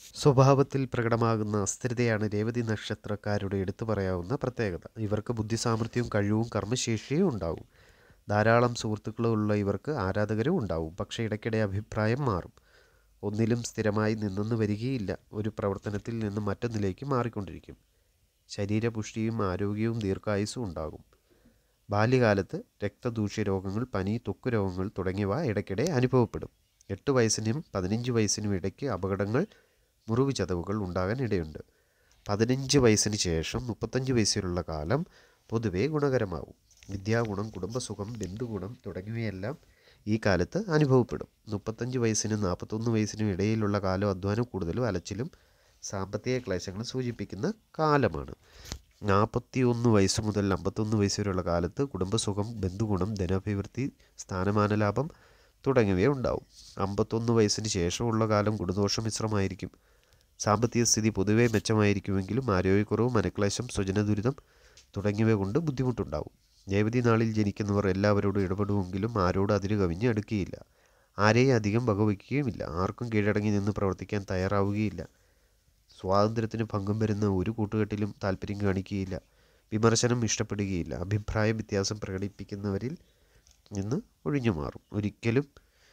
സ്വഭാവത്തിൽ പ്രകടമാകുന്ന അസ്ഥിരതയാണ് രേവതി നക്ഷത്രക്കാരുടെ എടുത്തു പറയാവുന്ന പ്രത്യേകത ഇവർക്ക് ബുദ്ധിസാമർഥ്യവും കഴിവും കർമ്മശേഷിയും ഉണ്ടാവും ധാരാളം സുഹൃത്തുക്കളുള്ള ഇവർക്ക് ആരാധകരും ഉണ്ടാവും പക്ഷേ ഇടയ്ക്കിടെ അഭിപ്രായം മാറും ഒന്നിലും സ്ഥിരമായി നിന്നെന്ന് വരികയില്ല ഒരു പ്രവർത്തനത്തിൽ നിന്ന് മറ്റൊന്നിലേക്ക് മാറിക്കൊണ്ടിരിക്കും ശരീരപുഷ്ടിയും ആരോഗ്യവും ദീർഘായുസ്സും ഉണ്ടാകും ബാല്യകാലത്ത് രക്തദൂഷ്യ രോഗങ്ങൾ പനി ത്വക്ക് രോഗങ്ങൾ തുടങ്ങിയവ ഇടയ്ക്കിടെ അനുഭവപ്പെടും എട്ട് വയസ്സിനും പതിനഞ്ച് വയസ്സിനും ഇടയ്ക്ക് അപകടങ്ങൾ മുറിവ് ചതവുകൾ ഉണ്ടാകാൻ ഇടയുണ്ട് പതിനഞ്ച് വയസ്സിന് ശേഷം മുപ്പത്തഞ്ച് വയസ്സിലുള്ള കാലം പൊതുവെ ഗുണകരമാവും വിദ്യാഗുണം കുടുംബസുഖം ബന്ധുഗുണം തുടങ്ങിയവയെല്ലാം ഈ കാലത്ത് അനുഭവപ്പെടും മുപ്പത്തഞ്ച് വയസ്സിനും നാൽപ്പത്തൊന്ന് വയസ്സിനും ഇടയിലുള്ള കാലം അധ്വാനം കൂടുതലും അലച്ചിലും സാമ്പത്തിക ക്ലേശങ്ങളും സൂചിപ്പിക്കുന്ന കാലമാണ് നാൽപ്പത്തി ഒന്ന് വയസ്സ് മുതൽ അമ്പത്തൊന്ന് വയസ്സ് വരെയുള്ള കാലത്ത് കുടുംബസുഖം ബന്ധുഗുണം ധനാഭിവൃദ്ധി സ്ഥാനമാന ലാഭം തുടങ്ങിയവ ഉണ്ടാവും അമ്പത്തൊന്ന് വയസ്സിന് ശേഷമുള്ള കാലം ഗുണദോഷ മിശ്രമായിരിക്കും സാമ്പത്തിക സ്ഥിതി പൊതുവേ മെച്ചമായിരിക്കുമെങ്കിലും ആരോഗ്യക്കുറവ് മനക്ലേശം സ്വജനദുരിതം തുടങ്ങിയവ കൊണ്ട് ബുദ്ധിമുട്ടുണ്ടാവും രേവതി നാളിൽ ജനിക്കുന്നവർ എല്ലാവരോടും ഇടപെടുമെങ്കിലും ആരോട് അതിര് കവിഞ്ഞ് അടുക്കുകയില്ല ആരെയും അധികം വകവയ്ക്കുകയുമില്ല ആർക്കും കീഴടങ്ങി നിന്ന് പ്രവർത്തിക്കാൻ തയ്യാറാവുകയില്ല സ്വാതന്ത്ര്യത്തിന് ഭംഗം വരുന്ന ഒരു കൂട്ടുകെട്ടിലും താല്പര്യം കാണിക്കുകയില്ല വിമർശനം ഇഷ്ടപ്പെടുകയില്ല അഭിപ്രായ വ്യത്യാസം പ്രകടിപ്പിക്കുന്നവരിൽ നിന്ന് ഒഴിഞ്ഞു മാറും ഒരിക്കലും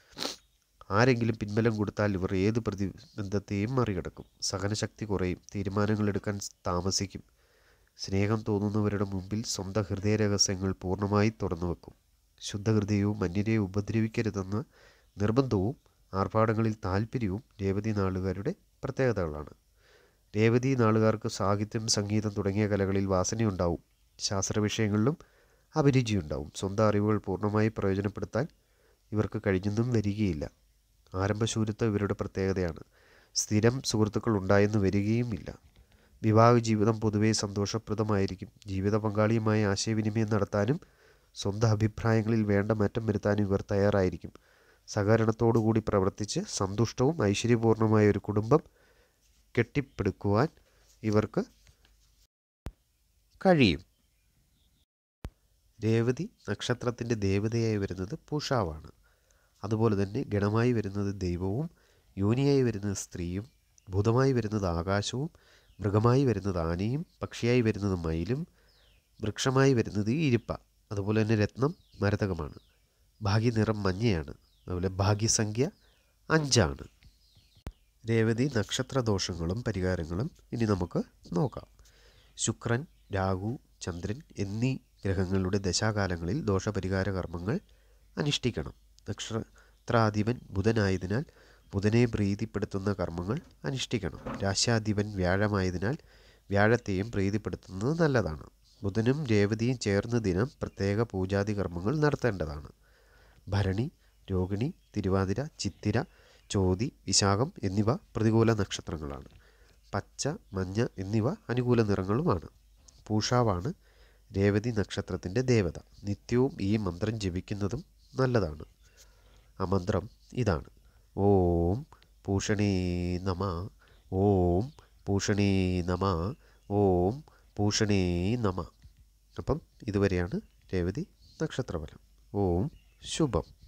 ആരെങ്കിലും പിൻബലം കൊടുത്താൽ ഇവർ ഏത് പ്രതിബന്ധത്തെയും മറികടക്കും സഹനശക്തി കുറയും തീരുമാനങ്ങൾ എടുക്കാൻ താമസിക്കും സ്നേഹം തോന്നുന്നവരുടെ മുമ്പിൽ സ്വന്തം ഹൃദയ രഹസ്യങ്ങൾ പൂർണ്ണമായി തുറന്നു വെക്കും ശുദ്ധഹൃദയവും അന്യരെ ഉപദ്രവിക്കരുതെന്ന നിർബന്ധവും ആർഭാടങ്ങളിൽ താല്പര്യവും രേവതി നാളുകാരുടെ പ്രത്യേകതകളാണ് രേവതി നാളുകാർക്ക് സാഹിത്യം സംഗീതം തുടങ്ങിയ കലകളിൽ വാസനയുണ്ടാവും ശാസ്ത്ര വിഷയങ്ങളിലും അഭിരുചിയുണ്ടാവും സ്വന്തം അറിവുകൾ പൂർണ്ണമായി പ്രയോജനപ്പെടുത്താൻ ഇവർക്ക് കഴിഞ്ഞൊന്നും വരികയില്ല ആരംഭശൂരത്വം ഇവരുടെ പ്രത്യേകതയാണ് സ്ഥിരം സുഹൃത്തുക്കൾ ഉണ്ടായെന്ന് വരികയുമില്ല വിവാഹ ജീവിതം പൊതുവെ സന്തോഷപ്രദമായിരിക്കും ജീവിത പങ്കാളിയുമായി ആശയവിനിമയം നടത്താനും സ്വന്തം അഭിപ്രായങ്ങളിൽ വേണ്ട മാറ്റം വരുത്താനും ഇവർ തയ്യാറായിരിക്കും സഹകരണത്തോടുകൂടി പ്രവർത്തിച്ച് സന്തുഷ്ടവും ഐശ്വര്യപൂർണമായ ഒരു കുടുംബം കെട്ടിപ്പടുക്കുവാൻ ഇവർക്ക് കഴിയും രേവതി നക്ഷത്രത്തിൻ്റെ ദേവതയായി വരുന്നത് പൂഷാവാണ് അതുപോലെ തന്നെ ഗണമായി വരുന്നത് ദൈവവും യോനിയായി വരുന്നത് സ്ത്രീയും ഭൂതമായി വരുന്നത് ആകാശവും മൃഗമായി വരുന്നത് ആനയും പക്ഷിയായി വരുന്നത് മയിലും വൃക്ഷമായി വരുന്നത് ഇരുപ്പ അതുപോലെ തന്നെ രത്നം മരതകമാണ് ഭാഗ്യനിറം മഞ്ഞയാണ് അതുപോലെ ഭാഗ്യസംഖ്യ അഞ്ചാണ് രേവതി നക്ഷത്രദോഷങ്ങളും പരിഹാരങ്ങളും ഇനി നമുക്ക് നോക്കാം ശുക്രൻ രാഹു ചന്ദ്രൻ എന്നീ ഗ്രഹങ്ങളുടെ ദശാകാലങ്ങളിൽ ദോഷപരിഹാര കർമ്മങ്ങൾ അനുഷ്ഠിക്കണം നക്ഷത്രാധിപൻ ബുധനായതിനാൽ ബുധനെ പ്രീതിപ്പെടുത്തുന്ന കർമ്മങ്ങൾ അനുഷ്ഠിക്കണം രാശ്യാധിപൻ വ്യാഴമായതിനാൽ വ്യാഴത്തെയും പ്രീതിപ്പെടുത്തുന്നത് നല്ലതാണ് ബുധനും രേവതിയും ചേർന്ന ദിനം പ്രത്യേക പൂജാതി കർമ്മങ്ങൾ നടത്തേണ്ടതാണ് ഭരണി രോഹിണി തിരുവാതിര ചിത്തിര ചോതി വിശാഖം എന്നിവ പ്രതികൂല നക്ഷത്രങ്ങളാണ് പച്ച മഞ്ഞ എന്നിവ അനുകൂല നിറങ്ങളുമാണ് പൂഷാവാണ് രേവതി നക്ഷത്രത്തിൻ്റെ ദേവത നിത്യവും ഈ മന്ത്രം ജപിക്കുന്നതും നല്ലതാണ് ആ മന്ത്രം ഇതാണ് ഓം പൂഷണേ നമ ഓം പൂഷണേ നമ ഓം പൂഷണേ നമ അപ്പം ഇതുവരെയാണ് രേവതി നക്ഷത്രഫലം ഓം ശുഭം